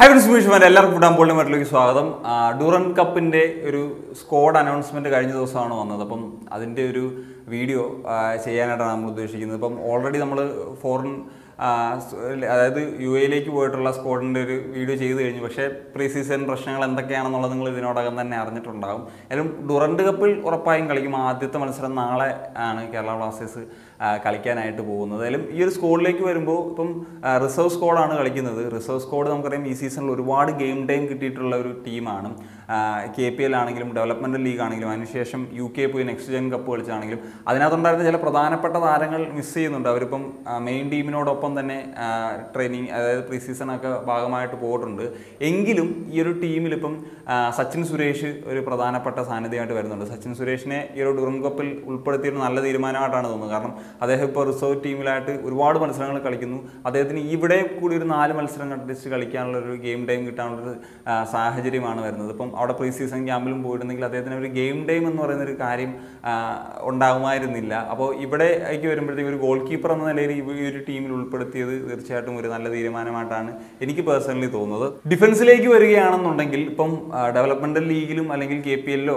high സുമേഷ്മാരെ എല്ലാവർക്കും food ബോളിന് മറ്റിലേക്ക് സ്വാഗതം ആ, ഡൂറൻ കപ്പിന്റെ ഒരു സ്ക്വാഡ് അനൗൺസ്മെന്റ് കഴിഞ്ഞ ദിവസമാണ് വന്നത് അപ്പം അതിന്റെ ഒരു വീഡിയോ ആ, ചെയ്യാനായിട്ടാണ് നമ്മൾ ഉദ്ദേശിക്കുന്നത് ഇപ്പം ഓൾറെഡി നമ്മൾ ഫോറിൻ ആ, സ് അതായത് യു എയിലേക്ക് പോയിട്ടുള്ള സ്ക്വാഡിൻ്റെ ഒരു വീഡിയോ ചെയ്ത് കഴിഞ്ഞു പക്ഷേ പ്രീ സീസൺ പ്രശ്നങ്ങൾ എന്തൊക്കെയാണെന്നുള്ളത് നിങ്ങൾ ഇതിനോടകം തന്നെ അറിഞ്ഞിട്ടുണ്ടാകും ഏതായാലും ഡുറൻഡ് കപ്പിൽ ഉറപ്പായും കളിക്കും ആദ്യത്തെ മത്സരം നാളെ ആണ് കേരള ബ്ലാസ്റ്റേഴ്സ് ആ, കളിക്കാനായിട്ട് പോകുന്നത് ഏതായാലും ഈ ഒരു സ്ക്വാഡിലേക്ക് വരുമ്പോൾ ഇപ്പം റിസർവ് സ്ക്വാഡാണ് കളിക്കുന്നത് റിസർവ് സ്ക്വാഡ് നമുക്കറിയാം ഈ സീസണിൽ ഒരുപാട് ഗെയിം ടൈം കിട്ടിയിട്ടുള്ള ഒരു ടീമാണ് കെ പി എൽ ആണെങ്കിലും ഡെവലപ്മെൻറ്റൽ ലീഗ് ആണെങ്കിലും അതിനുശേഷം യു കെ പോയി നെക്സ്റ്റ് ജെൻ കപ്പ് കളിച്ചാണെങ്കിലും അതിനകത്തുണ്ടായിരുന്ന ചില പ്രധാനപ്പെട്ട താരങ്ങൾ മിസ് ചെയ്യുന്നുണ്ട് അവരിപ്പം മെയിൻ ടീമിനോടൊപ്പം തന്നെ ട്രെയിനിങ് അതായത് പ്രീ സീസണൊക്കെ ഭാഗമായിട്ട് പോയിട്ടുണ്ട് എങ്കിലും ഈ ഒരു ടീമിൽ ഇപ്പം ആ, സച്ചിൻ സുരേഷ് ഒരു പ്രധാനപ്പെട്ട സാന്നിധ്യമായിട്ട് വരുന്നുണ്ട് സച്ചിൻ സുരേഷിനെ ഈ ഒരു ഡുറം കപ്പിൽ ഉൾപ്പെടുത്തിയൊരു നല്ല തീരുമാനമായിട്ടാണ് തോന്നുന്നത് കാരണം അദ്ദേഹം ഇപ്പോൾ റിസർവ് ടീമിലായിട്ട് ഒരുപാട് മത്സരങ്ങൾ കളിക്കുന്നു അദ്ദേഹത്തിന് ഇവിടെ കൂടി ഒരു നാല് മത്സരം അറ്റ്ലീസ്റ്റ് കളിക്കാനുള്ള ഒരു ഗെയിം ടൈം കിട്ടാനുള്ളൊരു ആ, സാഹചര്യമാണ് വരുന്നത് ഇപ്പം അവിടെ പ്രീ സീസൺ ക്യാമ്പിലും പോയിട്ടുണ്ടെങ്കിൽ അദ്ദേഹത്തിന് ഒരു ഗെയിം ടൈം എന്ന് പറയുന്ന ഒരു കാര്യം ആ, ഉണ്ടാകുമായിരുന്നില്ല അപ്പോൾ ഇവിടേക്ക് വരുമ്പോഴത്തേക്ക് ഒരു ഗോൾ കീപ്പർ എന്ന നിലയിൽ ഈ ഈ ഒരു ടീമിൽ ഉൾപ്പെടുത്തിയത് തീർച്ചയായിട്ടും ഒരു നല്ല തീരുമാനമായിട്ടാണ് എനിക്ക് പേഴ്സണലി തോന്നുന്നത് ഡിഫൻസിലേക്ക് വരികയാണെന്നുണ്ടെങ്കിൽ ഇപ്പം ഡെവലപ്മെന്റൽ ലീഗിലും അല്ലെങ്കിൽ കെ പി എല്ലോ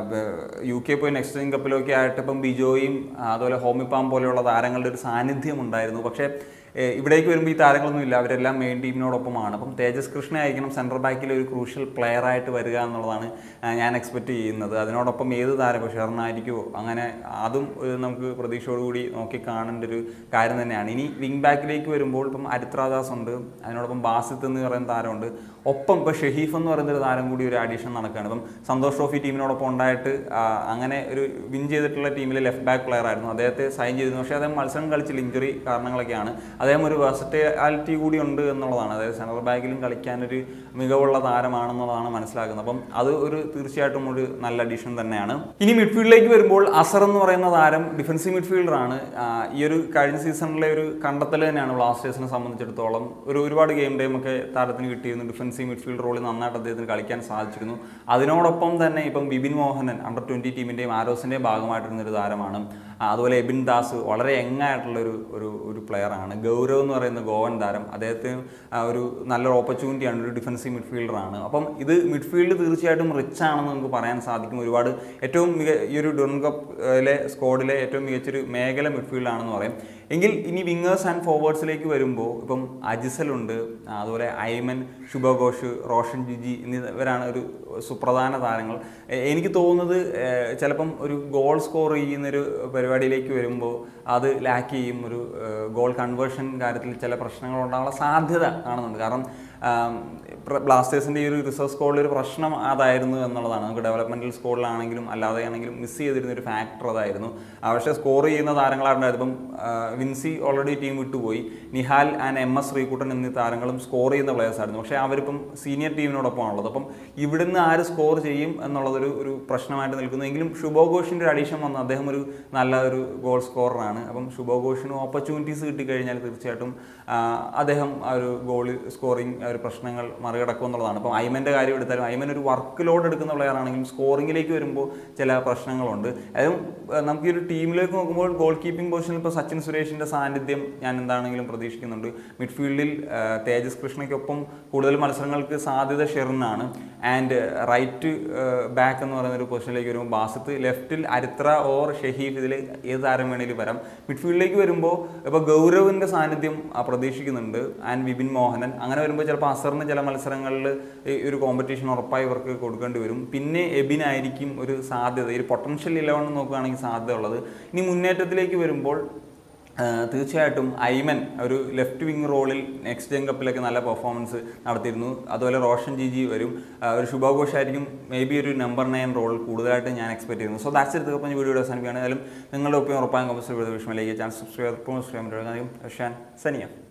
യു കെ പോയി നെക്സ്റ്റ് ജെൻ കപ്പിലോ ഒക്കെ ആയിട്ട് ഇപ്പം ബിജോയും ആ, അതുപോലെ ഹോമിപ്പാം പോലെയുള്ള താരങ്ങളുടെ ഒരു സാന്നിധ്യം ഉണ്ടായിരുന്നു പക്ഷേ ഏഹ് ഇവിടേക്ക് വരുമ്പോൾ ഈ താരങ്ങളൊന്നും ഇല്ല അവരെല്ലാം മെയിൻ ടീമിനോടൊപ്പമാണ് അപ്പം തേജസ് കൃഷ്ണ ആയിരിക്കണം സെൻട്രൽ ബാക്കിൽ ഒരു ക്രൂഷ്യൽ പ്ലെയർ ആയിട്ട് വരിക എന്നുള്ളതാണ് ആ, ഞാൻ എക്സ്പെക്റ്റ് ചെയ്യുന്നത് അതിനോടൊപ്പം ഏത് താരം ഇപ്പോൾ ഷെറിനായിരിക്കുമോ അങ്ങനെ അതും ഒരു നമുക്ക് പ്രതീക്ഷയോടുകൂടി നോക്കി കാണേണ്ട ഒരു കാര്യം തന്നെയാണ് ഇനി വിങ് ബാക്കിലേക്ക് വരുമ്പോൾ ഇപ്പം അരിത്രാദാസ് ഉണ്ട് അതിനോടൊപ്പം ബാസിത്ത് എന്ന് പറയുന്ന താരമുണ്ട് ഒപ്പം ഇപ്പോൾ ഷെഹീഫ് എന്ന് പറയുന്ന ഒരു താരം കൂടി ഒരു അഡീഷൻ നടക്കുകയാണ് ഇപ്പം സന്തോഷ് ട്രോഫി ടീമിനോടൊപ്പം ഉണ്ടായിട്ട് ആ, അങ്ങനെ ഒരു വിൻ ചെയ്തിട്ടുള്ള ടീമിലെ ലെഫ്റ്റ് ബാക്ക് പ്ലെയർ ആയിരുന്നു അദ്ദേഹത്തെ സൈൻ ചെയ്തിരുന്നു പക്ഷേ അദ്ദേഹം മത്സരം കളിച്ചില്ല ഇഞ്ചുറി കാരണങ്ങളൊക്കെയാണ് അദ്ദേഹം ഒരു വെർസറ്റാലിറ്റി കൂടി ഉണ്ട് എന്നുള്ളതാണ് അതായത് സെൻട്രൽ ബാക്കിലും കളിക്കാനൊരു മികവുള്ള താരമാണെന്നുള്ളതാണ് മനസ്സിലാക്കുന്നത് അപ്പം അത് ഒരു തീർച്ചയായിട്ടും ഒരു നല്ല അഡീഷൻ തന്നെയാണ് ഇനി മിഡ്ഫീൽഡിലേക്ക് വരുമ്പോൾ അസർ എന്ന് പറയുന്ന താരം ഡിഫൻസീവ് മിഡ്ഫീൽഡറാണ് ഈ ഒരു കഴിഞ്ഞ സീസണിലെ ഒരു കണ്ടെത്തൽ തന്നെയാണ് ബ്ലാസ്റ്റേഴ്സിനെ സംബന്ധിച്ചിടത്തോളം ഒരു ഒരുപാട് ഗെയിം ടൈം ഒക്കെ താരത്തിന് കിട്ടിയിരുന്നു ഡിഫൻസീവ് മിഡ്ഫീൽഡ് റോളിൽ നന്നായിട്ട് അദ്ദേഹത്തിന് കളിക്കാൻ സാധിച്ചിരുന്നു അതിനോടൊപ്പം തന്നെ ഇപ്പം ബിബിൻ മോഹനൻ അണ്ടർ ട്വൻറ്റി ടീമിൻ്റെയും ആരോസിൻ്റെയും ഭാഗമായിട്ടിരുന്ന ഒരു താരമാണ് ആ, അതുപോലെ എബിൻ ദാസ് വളരെ യങ് ആയിട്ടുള്ള ഒരു ഒരു ഒരു പ്ലെയറാണ് ഗൗരവ് എന്ന് പറയുന്ന ഗോവൻ താരം അദ്ദേഹത്തിന് ആ, ഒരു നല്ലൊരു ഓപ്പർച്യൂണിറ്റിയാണ് ഒരു ഡിഫൻസീവ് മിഡ്ഫീൽഡറാണ് അപ്പം ഇത് മിഡ്ഫീൽഡ് തീർച്ചയായിട്ടും റിച്ച് ആണെന്ന് നമുക്ക് പറയാൻ സാധിക്കും ഒരുപാട് ഏറ്റവും മിക ഈ ഒരു ഡുൺ കപ്പിലെ സ്ക്വാഡിലെ ഏറ്റവും മികച്ചൊരു മേഖല മിഡ്ഫീൽഡാണെന്ന് പറയും എങ്കിൽ ഇനി വിങ്ങേഴ്സ് ആൻഡ് ഫോർവേഡ്സിലേക്ക് വരുമ്പോൾ ഇപ്പം അജിസലുണ്ട് ആ, അതുപോലെ ഐമൻ ശുഭഘോഷ് റോഷൻ ജിജി എന്നിവരാണ് ഒരു സുപ്രധാന താരങ്ങൾ എ- എനിക്ക് തോന്നുന്നത് ഏഹ്, ചിലപ്പം ഒരു ഗോൾ സ്കോർ ചെയ്യുന്നൊരു പരിപാടിയിലേക്ക് വരുമ്പോൾ അത് ലാക്ക് ചെയ്യും ഒരു ഗോൾ കൺവേർഷൻ കാര്യത്തിൽ ചില പ്രശ്നങ്ങൾ ഉണ്ടാകാനുള്ള സാധ്യത കാണുന്നുണ്ട് കാരണം ബ്ലാസ്റ്റേഴ്സിൻ്റെ ഈ ഒരു റിസർവ് സ്കോഡിൽ ഒരു പ്രശ്നം അതായിരുന്നു എന്നുള്ളതാണ് നമുക്ക് ഡെവലപ്മെൻറ്റൽ സ്കോഡിലാണെങ്കിലും അല്ലാതെ ആണെങ്കിലും മിസ് ചെയ്തിരുന്ന ഒരു ഫാക്ടർ അതായിരുന്നു ആ, പക്ഷേ സ്കോർ ചെയ്യുന്ന താരങ്ങളായിരുന്നു ഇപ്പം ആ, വിൻസി ഓൾറെഡി ടീം വിട്ടുപോയി Nihal and M S Sreekuttan എന്നീ താരങ്ങളും സ്കോർ ചെയ്യുന്ന പ്ലേയേഴ്സ് ആയിരുന്നു പക്ഷേ അവരിപ്പം സീനിയർ ടീമിനോടൊപ്പമാണുള്ളത് അപ്പം ഇവിടുന്ന് ആര് സ്കോർ ചെയ്യും എന്നുള്ളതൊരു ഒരു പ്രശ്നമായിട്ട് നിൽക്കുന്നു എങ്കിലും ശുഭോഘോഷിൻ്റെ ഒരു അഡീഷൻ വന്ന് അദ്ദേഹം ഒരു നല്ല ഒരു ഗോൾ സ്കോററാണ് അപ്പം ശുഭോഘോഷിന് ഓപ്പർച്യൂണിറ്റീസ് കിട്ടിക്കഴിഞ്ഞാൽ തീർച്ചയായിട്ടും ആ, അദ്ദേഹം ആ ഒരു ഗോൾ സ്കോറിങ് ആ ഒരു പ്രശ്നങ്ങൾ മറികടക്കും എന്നുള്ളതാണ് അപ്പം ഐമൻ്റെ കാര്യം എടുത്താലും ഐമൻ ഒരു വർക്ക് ലോഡ് എടുക്കുന്ന പ്ലെയർ ആണെങ്കിലും സ്കോറിങ്ങിലേക്ക് വരുമ്പോൾ ചില പ്രശ്നങ്ങളുണ്ട് അതും ആ, നമുക്ക് ഈ ഒരു ടീമിലേക്ക് നോക്കുമ്പോൾ ഗോൾ കീപ്പിംഗ് പൊസിഷനിൽ ഇപ്പോൾ സച്ചിൻ സുരേഷിൻ്റെ സാന്നിധ്യം ഞാൻ എന്താണെങ്കിലും പ്രതീക്ഷിക്കുന്നുണ്ട് മിഡ്ഫീൽഡിൽ ആ, തേജസ് കൃഷ്ണയ്ക്കൊപ്പം കൂടുതൽ മത്സരങ്ങൾക്ക് സാധ്യത ഷെറിനാണ് ആൻഡ് റൈറ്റ് ബാക്ക് എന്ന് പറയുന്ന ഒരു പൊസിഷനിലേക്ക് വരുമ്പോൾ ബാസിത്ത് ലെഫ്റ്റിൽ അരിത്ര ഓർ ഷെഹീഫ് ഇതിൽ ഏത് താരം വേണേലും വരാം മിഡ്ഫീൽഡിലേക്ക് വരുമ്പോൾ ഇപ്പോൾ ഗൗരവിൻ്റെ സാന്നിധ്യം ആ, പ്രതീക്ഷിക്കുന്നുണ്ട് ആൻഡ് വിപിൻ മോഹനൻ അങ്ങനെ വരുമ്പോൾ ചിലപ്പോൾ അസറിന് ചില മത്സരങ്ങളിൽ ഈ ഒരു കോമ്പറ്റീഷൻ ഉറപ്പായി ഇവർക്ക് കൊടുക്കേണ്ടി വരും പിന്നെ എബിനായിരിക്കും ഒരു സാധ്യത ഈ ഒരു പൊട്ടൻഷ്യൽ ഇലവൺ നോക്കുകയാണെങ്കിൽ സാധ്യത ഉള്ളത് ഇനി മുന്നേറ്റത്തിലേക്ക് വരുമ്പോൾ ആ, തീർച്ചയായിട്ടും ഐമൻ ഒരു ലെഫ്റ്റ് വിങ് റോളിൽ നെക്സ്റ്റ് ജെൻ കപ്പിലൊക്കെ നല്ല പെർഫോമൻസ് നടത്തിയിരുന്നു അതുപോലെ റോഷൻ ജി ജി വരും ആ, ഒരു ശുഭാഘോഷായിരിക്കും മേ ബി ഒരു നമ്പർ നയൻ റോൾ കൂടുതലായിട്ട് ഞാൻ എക്സ്പെക്ട് ചെയ്യുന്നു സോ ദാറ്റ്സ് എടുത്ത് അപ്പം വീഡിയോ അവസാനിക്കുകയാണ് ഏതായാലും നിങ്ങളുടെ ഒപ്പം ഉറപ്പായും കമ്പസ് വിഷമയിലേക്ക് channel subscribe subscribe Shan Sania